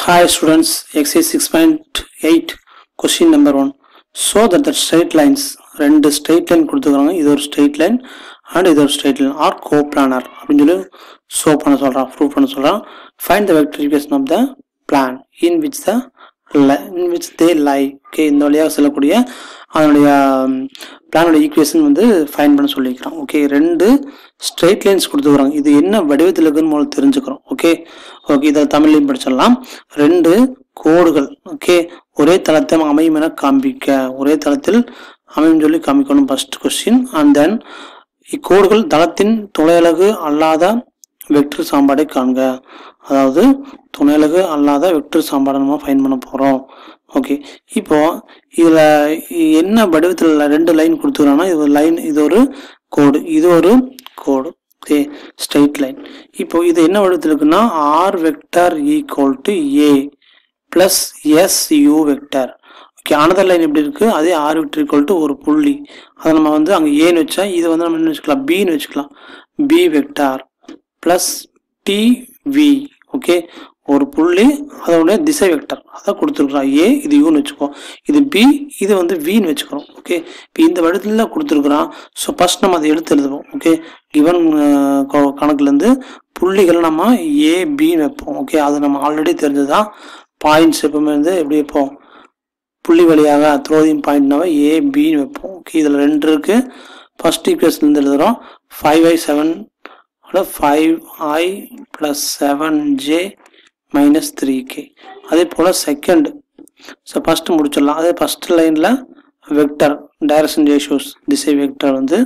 Hi students, exercise 6.8 question number 1. So that the straight lines, ரெண்டு straight line கொடுத்துருக்காங்க இது ஒரு straight line and இது ஒரு straight line are coplanar அப்படின்னு சொல்லி show பண்ண சொல்றான் prove பண்ண சொல்றான் find the vector equation of the plan in which the li- in which they lie okay இந்த வழியாக செல்லக்கூடிய அதனுடைய பிளானோட ஈக்குவேஷன் வந்து ஃபைன் பண்ண சொல்லியிருக்கிறான் ஓகே ரெண்டு ஸ்ட்ரெயிட் லைன்ஸ் கொடுத்துக்கிறாங்க இது என்ன வடிவத்தில் இருக்குன்னு முதல்ல தெரிஞ்சுக்கிறோம் ஓகே ஓகே இதை தமிழ்லையும் படிச்சிடலாம் ரெண்டு கோடுகள் ஓகே ஒரே தளத்தில் அமையும் என காண்பிக்க ஒரே தளத்தில் அமையும் சொல்லி காமிக்கணும் ஃபர்ஸ்ட் கொஸ்டின் அண்ட் தென் இக்கோடுகள் தளத்தின் துணையலகு அல்லாத வெக்டர் சாம்பாடை காண்க அதாவது துணையலகு அல்லாத வெக்டர் சாம்பாடை நம்ம ஃபைன் பண்ண போகிறோம் ஓகே இப்போ இதில் என்ன வடிவத்தில் ரெண்டு லைன் கொடுத்துருக்காங்கன்னா இது ஒரு லைன் இது ஒரு கோடு இது ஒரு கோடு ஓகே ஸ்ட்ரைட் லைன் இப்போ இது என்ன வடிவத்தில் இருக்குன்னா R vector equal to A plus S U vector okay another line எப்படி இருக்குது அதே ஆர் வெக்டர் ஈக்குவல் டு ஒரு புள்ளி அதை நம்ம வந்து அங்கே ஏன்னு வச்சா இதை வந்து நம்ம என்ன வச்சுக்கலாம் பின்னு வச்சுக்கலாம் B vector plus T V okay ஒரு புள்ளி அதோடைய திசை வெக்டர் அதை கொடுத்துருக்குறோம் ஏ இது யூன்னு வச்சுக்கோ இது பி இது வந்து வின்னு வச்சுக்கிறோம் ஓகே இப்போ இந்த வடிவத்தில் கொடுத்துருக்குறான் ஸோ ஃபஸ்ட் நம்ம அதை எடுத்து எழுதுவோம் ஓகே கிவன் கணக்குலேருந்து புள்ளிகள் நம்ம ஏ பின்னு வைப்போம் ஓகே அது நம்ம ஆல்ரெடி தெரிஞ்சதுதான் பாயிண்ட்ஸ் எப்பவுமே வந்து எப்படி வைப்போம் புள்ளி வழியாக த்ரோதிங் பாயிண்ட்னாவே ஏ பின்னு வைப்போம் ஓகே இதில் ரெண்டு இருக்குது ஃபர்ஸ்ட் ஈக்குவேஷன்லேருந்து எழுதுகிறோம் five I seven five I plus seven J minus three K அதே போல் செகண்ட் ஸோ ஃபஸ்ட்டு முடிச்சிடலாம் அதே ஃபஸ்ட் லைனில் வெக்டர் டைரக்ஷன் ரேஷியோஸ் திசை வெக்டர் வந்து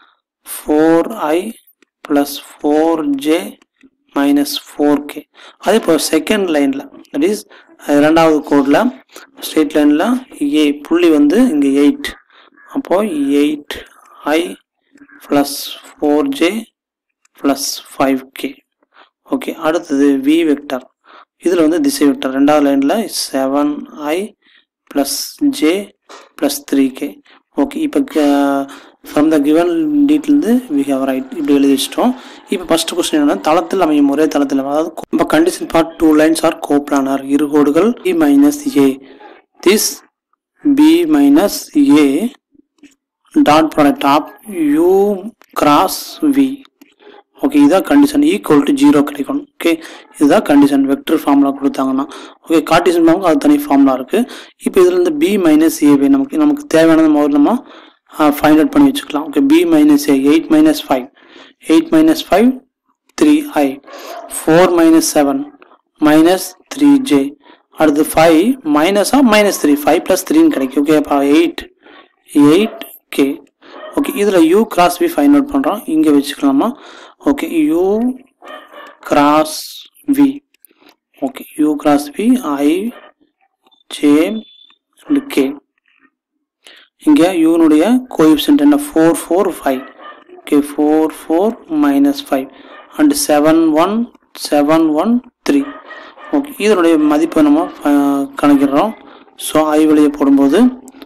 four I plus four J minus four K அதே போல் செகண்ட் லைனில் தட் இஸ் இரண்டாவது கோடில் ஸ்ட்ரெயிட் லைனில் ஏ புள்ளி வந்து இங்கே எயிட் அப்போது eight I plus four J plus five K okay அடுத்தது வி வெக்டர் இதில் வந்து திசை வெக்டர் ரெண்டாவது லைனில் seven I plus J plus three K okay இப்போ ஃப்ரம் த கிவன் டீட்லேருந்து வி ஹவ் ரைட் இப்படி எழுதி வச்சிட்டோம் இப்போ ஃபர்ஸ்ட் கொஸ்டின் என்னன்னா தளத்தில் அமையும் ஒரே தளத்தில் அதாவது இப்போ condition part two lines are coplanar இரு கோடுகள் B minus A this B minus A dot product of U cross V okay இதான் கண்டிஷன் ஈக்குவல் டு ஜீரோ கிடைக்கணும் ஓகே இதுதான் கண்டிஷன் வெக்டர் ஃபார்முலா கொடுத்தாங்கன்னா ஓகே கார்டிசன் ஃபார்முக்கு அது தனி ஃபார்முலா இருக்குது இப்போ இதில் இருந்து பி மைனஸ் ஏபி நமக்கு நமக்கு தேவையானது முதல்ல நம்ம ஃபைண்ட் அவுட் பண்ணி வச்சுக்கலாம் okay B minus A eight minus five eight minus five three I four minus seven minus three J அடுத்து ஃபைவ் மைனஸாக மைனஸ் த்ரீ ஃபைவ் ப்ளஸ் த்ரீன்னு கிடைக்கும் ஓகே அப்போ எயிட் எயிட் கே ஓகே இதில் U cross V find out பண்ணுறோம் இங்கே வச்சுக்கலாமா okay U cross V okay U cross V I J and K இங்கே யூனுடைய கோஎஃபிஷியன்ட் என்ன four four five okay four four minus five and seven one seven one three okay இதனுடைய மதிப்பை நம்ம கணக்கிடுறோம் ஸோ ஐ வழியை போடும்போது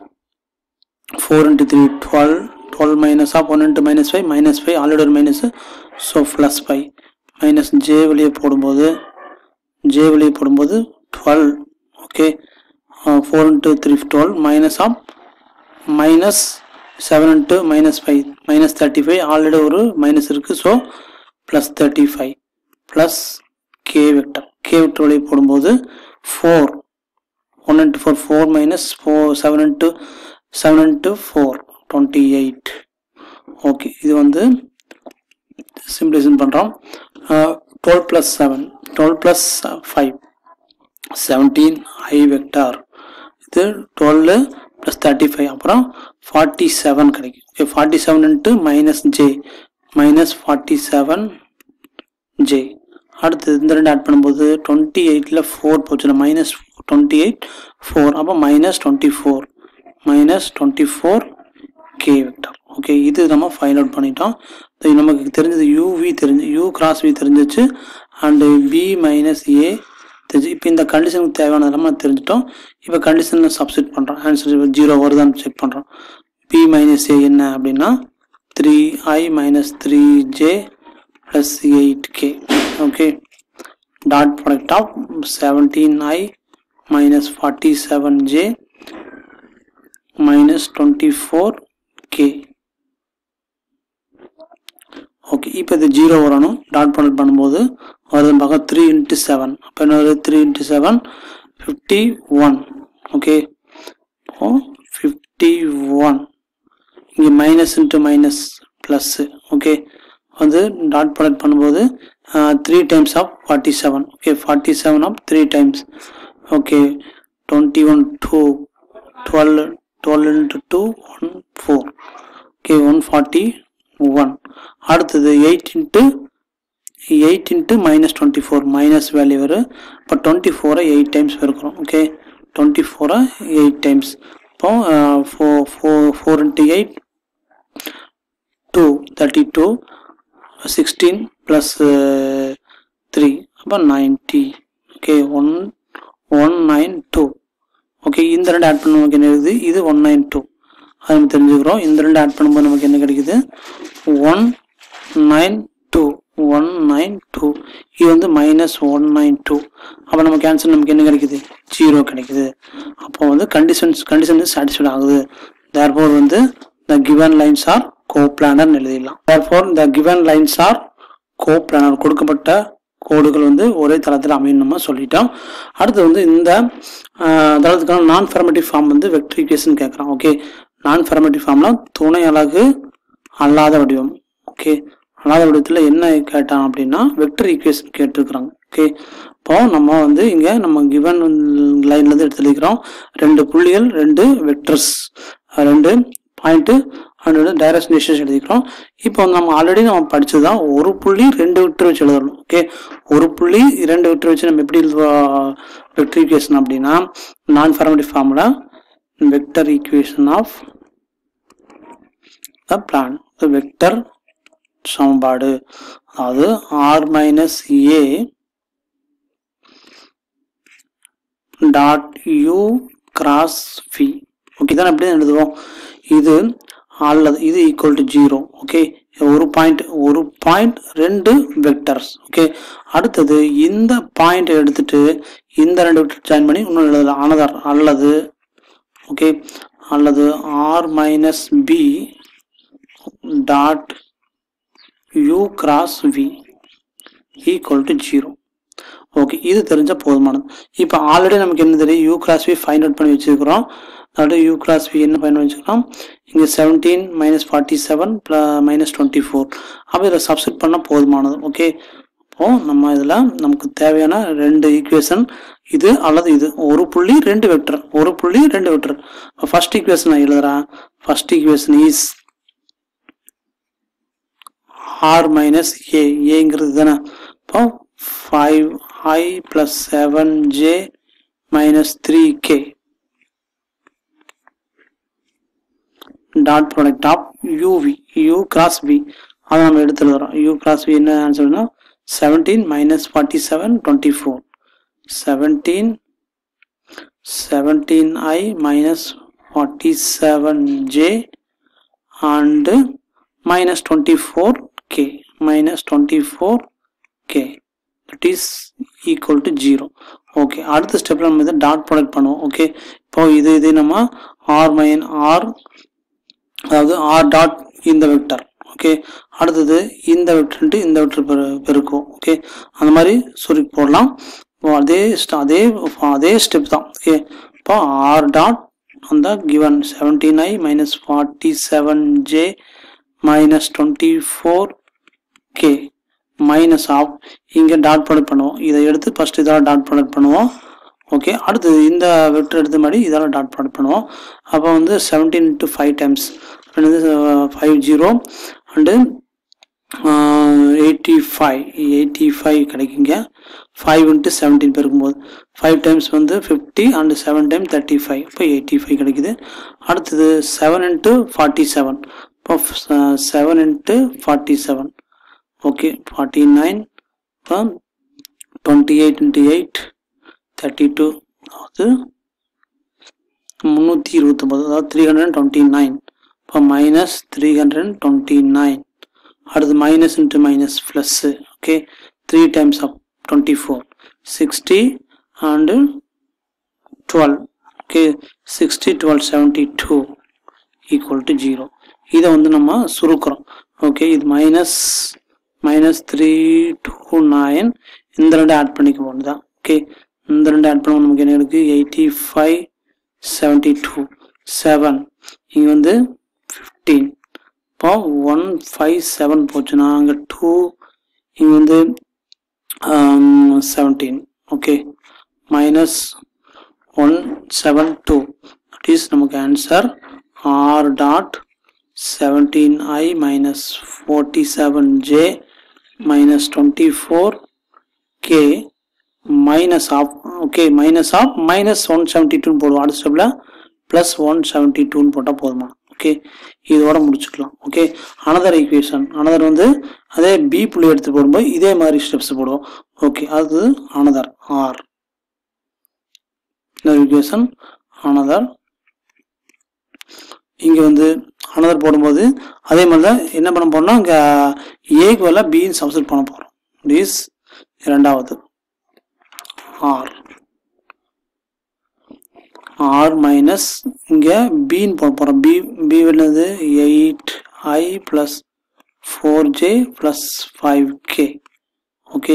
four into three twelve twelve minus of one into minus five minus five already ஒரு minus so plus five minus J வெளியே போடும்போது J வெளியே போடும்போது twelve okay four into three twelve minus of minus seven into minus five minus thirty five already ஒரு minus இருக்குது so plus thirty five plus K vector K vector வெளியே போடும்போது four one into four four minus four seven into seven into four twenty eight okay இது வந்து simplification பண்ணுறோம் twelve plus seven twelve plus five seventeen I vector இது twelve plus thirty five அப்புறம் forty seven கிடைக்கும் okay forty seven into minus J minus forty seven J அடுத்து இந்த ரெண்டு add பண்ணும்போது டுவெண்ட்டி எயிட்டில் ஃபோர் போச்சுன்னா மைனஸ் டுவெண்ட்டி எயிட் ஃபோர் அப்போ minus twenty four minus twenty four K vector okay இது நம்ம ஃபைண்ட் அவுட் பண்ணிட்டோம் நமக்கு தெரிஞ்சது யூவி தெரிஞ்சு யூ கிராஸ் வி தெரிஞ்சிச்சு அண்டு பி மைனஸ் ஏ தெரிஞ்சு இப்போ இந்த கண்டிஷனுக்கு தேவையானது நம்ம தெரிஞ்சிட்டோம் இப்போ கண்டிஷனில் சப்ஸ்டிட் பண்ணுறோம் ஆன்சர் ஜீரோ வருதான்னு செக் பண்ணுறோம் பி மைனஸ் ஏ என்ன அப்படின்னா three I minus three J plus eight K okay dot product of seventeen I minus forty seven J minus twenty four K okay இப்போ இது ஜீரோ வரணும் dot product பண்ணும்போது வருது பார்க்க த்ரீ இன்ட்டு செவன் அப்போ என்ன வருது three into seven fifty one okay இப்போ ஃபிஃப்டி ஒன் இங்கே minus into minus plus okay வந்து டாட் ப்ராடக்ட் பண்ணும்போது three times of forty seven okay forty seven of three times okay twenty one two twelve twelve into two one four okay one forty one அடுத்தது eight into eight into minus twenty four minus value வரும் இப்போ twenty ஃபோரை eight times பெருக்கிறோம் okay twenty ஃபோரை eight times இப்போ four four four into eight two thirty two sixteen plus three அப்போ ninety okay one one nine two okay இந்த ரெண்டு add பண்ண நமக்கு என்ன இருக்குது இது ஒன் நைன் டூ அது நம்ம தெரிஞ்சுக்கிறோம் இந்த ரெண்டு ஆட் பண்ணும்போது நமக்கு என்ன கிடைக்குது one nine two one nine two இது வந்து மைனஸ் ஒன் நைன் டூ அப்போ நமக்கு ஆன்சர் நமக்கு என்ன கிடைக்குது ஜீரோ கிடைக்குது அப்போ வந்து கண்டிஷன்ஸ் கண்டிஷன் சாட்டிஸ்ஃபைட் ஆகுது தேர்ஃபோர் வந்து the given lines are coplanar எழுதிடலாம் therefore the given lines are coplanar கொடுக்கப்பட்ட கோடுகள் வந்து ஒரே தளத்தில் அமையும் நம்ம சொல்லிட்டோம் அடுத்து வந்து இந்த தளத்துக்கான நான் ஃபெர்மேட்டிவ் ஃபார்ம் வந்து வெக்ட்ரிகேஷன் கேட்குறோம் ஓகே நான் ஃபெர்மேட்டிவ் ஃபார்ம்லாம் துணை அலகு அல்லாத வடிவம் ஓகே அல்லாத வடிவத்தில் என்ன கேட்டான் அப்படின்னா வெக்டர் ஈக்குவேஷன் கேட்டிருக்கிறாங்க ஓகே இப்போ நம்ம வந்து இங்கே நம்ம கிவன் லைன்லேருந்து எடுத்து எழுதிக்கிறோம் ரெண்டு புள்ளிகள் ரெண்டு வெக்டர்ஸ் ரெண்டு பாயிண்ட்டு அண்ட் டைரக்ஷன் எழுதிக்கிறோம் இப்போ வந்து நம்ம ஆல்ரெடி நம்ம படிச்சது தான் ஒரு புள்ளி ரெண்டு வெக்டர் வச்சு எழுதணும் ஓகே ஒரு புள்ளி இரண்டு வெக்டர் வச்சு நம்ம எப்படி வெக்டர் ஈக்குவேஷன் அப்படின்னா நான் formative formula vector equation of the plane வெக்டர் சமன்பாடு அதாவது R minus A dot U cross V okay தான் எப்படி எழுதுவோம் இது அல்லது இது ஈக்குவல் டு ஜீரோ ஓகே ஒரு பாயிண்ட் ஒரு பாயிண்ட் ரெண்டு வெக்டர்ஸ் ஓகே அடுத்தது இந்த பாயிண்ட் எடுத்துட்டு இந்த ரெண்டு வெக்டர் ஜாயின் பண்ணி இன்னும் எழுதலாம் அனதர் அல்லது ஓகே அல்லது R minus B dot U cross V equal to zero okay இது தெரிஞ்ச போதுமானது இப்போ ஆல்ரெடி நமக்கு என்ன தெரியும் U cross V find out பண்ணி வச்சுருக்கிறோம் அதாவது யூ கிராஸ் வி என்ன பண்ணி வச்சுக்கிறோம் இங்கே seventeen minus forty seven minus twenty four அப்போ இதில் சப்ஸ்டிட் பண்ணால் போதுமானது ஓகே அப்போது நம்ம இதில் நமக்கு தேவையான ரெண்டு ஈக்குவேஷன் இது அல்லது இது ஒரு புள்ளி ரெண்டு வெக்டர் ஒரு புள்ளி ரெண்டு வெக்டர் ஃபர்ஸ்ட் ஈக்குவேஷன் நான் எழுதுறேன் first equation is R minus A ஏங்கிறது தானே இப்போ five I plus seven J minus three K dot product of UV U cross V அதை நம்ம எடுத்து எழுதுறோம் யூ கிராஸ் வி என்ன ஆன்சர்னா seventeen minus forty seven twenty four seventeen seventeen I minus forty seven J and minus twenty four K minus twenty four K that is equal to zero okay அடுத்த ஸ்டெப்பில் நம்ம இதை dot product பண்ணுவோம் okay இப்போ இது இது நம்ம R மைன் ஆர் அதாவது ஆர் டாட் இந்த வெக்டர் ஓகே அடுத்தது இந்த வெக்டர்ன்ட்டு இந்த வெக்டர் பெரு பெருக்கும் ஓகே அந்த மாதிரி சுருக்கி போடலாம் இப்போ அதே st- அதே அதே ஸ்டெப் தான் ஓகே இப்போ ஆர் டாட் அந்த given seventeen I minus forty seven J minus twenty four K minus of இங்கே டாட் ப்ராடக்ட் பண்ணுவோம் இதை எடுத்து ஃபர்ஸ்ட் இதால் டாட் ப்ராடக்ட் பண்ணுவோம் ஓகே அடுத்தது இந்த வெக்டர் எடுத்த மாதிரி இதால் டாட் ப்ராடக்ட் பண்ணுவோம் அப்போ வந்து seventeen into five times five zero and eighty five eighty five கிடைக்குங்க ஃபைவ் இன்ட்டு செவன்டீன் பெருக்கும்போது ஃபைவ் டைம்ஸ் வந்து fifty and seven time thirty five இப்போ எயிட்டி ஃபைவ் கிடைக்குது அடுத்தது செவன் இன்ட்டு ஃபார்ட்டி செவன் இப்போ seven into forty seven okay forty nine இப்போ twenty eight into eight thirty two அதாவது முந்நூற்றி இருபத்தொம்போது அதாவது த்ரீ ஹண்ட்ரட் டுவெண்ட்டி நைன் இப்போ minus three hundred twenty nine அடுத்து minus into minus plus okay three times of twenty four sixty and twelve okay sixty twelve seventy two equal to zero இதை வந்து நம்ம சுருக்கிறோம் ஓகே இது minus minus three two nine இந்த ரெண்டு add பண்ணிக்க வேண்டியதான் ஓகே இந்த ரெண்டு ஆட் பண்ண நமக்கு என்ன இருக்குது eighty five seventy two seven இங்கே வந்து ஃபிஃப்டீன் இப்போ ஒன் ஃபைவ் செவன் போச்சுன்னா அங்கே டூ இங்கே வந்து seventeen okay minus one seven two that is நமக்கு answer R dot seventeen I minus forty seven J minus twenty four K minus of okay minus of minus one seventy டூன்னு போடுவோம் அடுத்த ஸ்டெப்பில் plus one seventy டூன்னு போட்டால் போதுமா okay இதோட முடிச்சுக்கலாம் ஓகே அனதர் ஈக்குவேஷன் அனதர் வந்து அதே பி புள்ளி எடுத்து போடும்போது இதே மாதிரி ஸ்டெப்ஸ் போடுவோம் ஓகே அது அனதர் ஆர் இந்த ஈக்குவேஷன் அனதர் இங்கே வந்து அனதர் போடும்போது அதே மாதிரி தான் என்ன பண்ண போறோம்னா இங்கே ஏக்கு வேலை பின்னு சப்ஸ்டிட் பண்ண போகிறோம் இஸ் இரண்டாவது ஆர் ஆர் மைனஸ் இங்கே பின்னு போட போகிறோம் பி பி என்னது eight I plus four J plus five K okay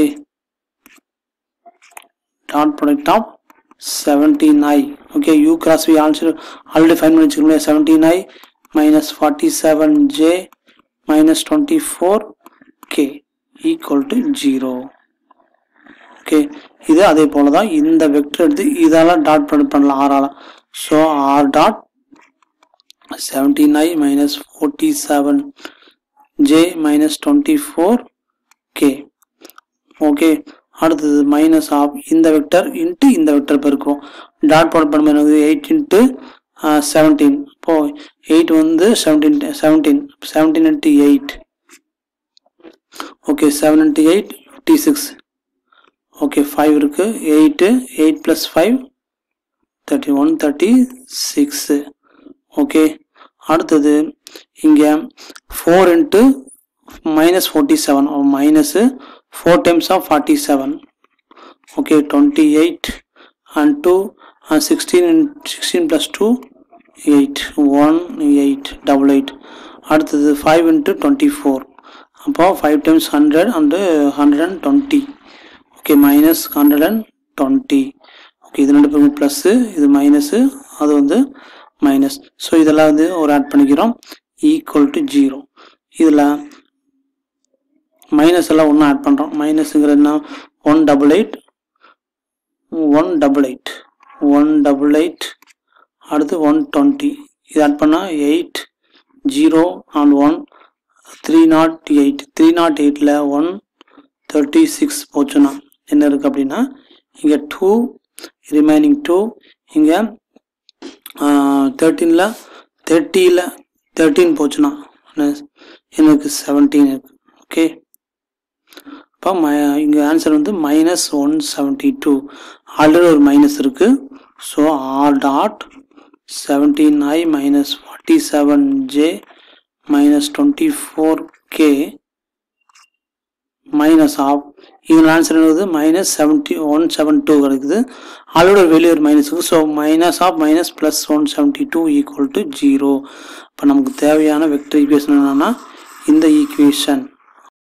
dot product of seventeen I okay U cross V also already find பண்ணி வச்சுக்கோங்களேன் seventeen I minus forty seven J minus twenty four K equal to zero okay இது அதே போல தான் இந்த vector எடுத்து இதெல்லாம் dot product பண்ணலாம் ஆறால so R dot seventeen I minus forty seven J minus twenty four K okay அடுத்தது மைனஸ் ஆஃப் இந்த வெக்டர் இன்ட்டு இந்த வெக்டர் பெருக்கும் டாட் ப்ராடக்ட் பண்ணும்போது எயிட் இன்ட்டு செவன்டீன் இப்போ எயிட் வந்து seventeen seventeen seventeen into eight okay seven into eight fifty six okay five இருக்கு eight eight plus five thirty one thirty six okay அடுத்தது இங்கே four into minus forty seven minus four times of forty seven okay twenty eight and two sixteen sixteen plus two eight one eight double eight அடுத்தது five into twenty four அப்போ five times hundred and hundred and twenty okay minus hundred and twenty okay இது ரெண்டு பேரும் plus இது minus அது வந்து minus so இதெல்லாம் வந்து ஒரு ஆட் பண்ணிக்கிறோம் ஈக்குவல் டு ஜீரோ இதில் மைனஸ் எல்லாம் ஒன்று ஆட் பண்ணுறோம் மைனஸுங்கிறது என்ன one double eight one double eight one double eight அடுத்து ஒன் டுவெண்ட்டி இது ஆட் பண்ணால் eight zero and one three not eight three not எயிட்டில் ஒன் தேர்ட்டி சிக்ஸ் போச்சுன்னா என்ன இருக்குது அப்படின்னா இங்கே டூ ரிமைனிங் டூ இங்கே தேர்ட்டீனில் தேர்ட்டியில் தேர்ட்டீன் போச்சுன்னா எனக்கு செவன்டீன் இருக்கு ஓகே இப்போ ம இங்கே ஆன்சர் வந்து minus one seventy two already ஒரு மைனஸ் இருக்குது so R dot seventeen I minus forty seven J minus twenty four K minus of இதன் ஆன்சர் என்னது minus seventy one seven two கிடைக்குது ஆல்ரெடி ஒரு வெளியே ஒரு மைனஸ் இருக்குது so minus of minus plus one seventy two equal to zero இப்போ நமக்கு தேவையான வெக்டர் ஈக்குவேஷன் என்னன்னா இந்த ஈக்குவேஷன்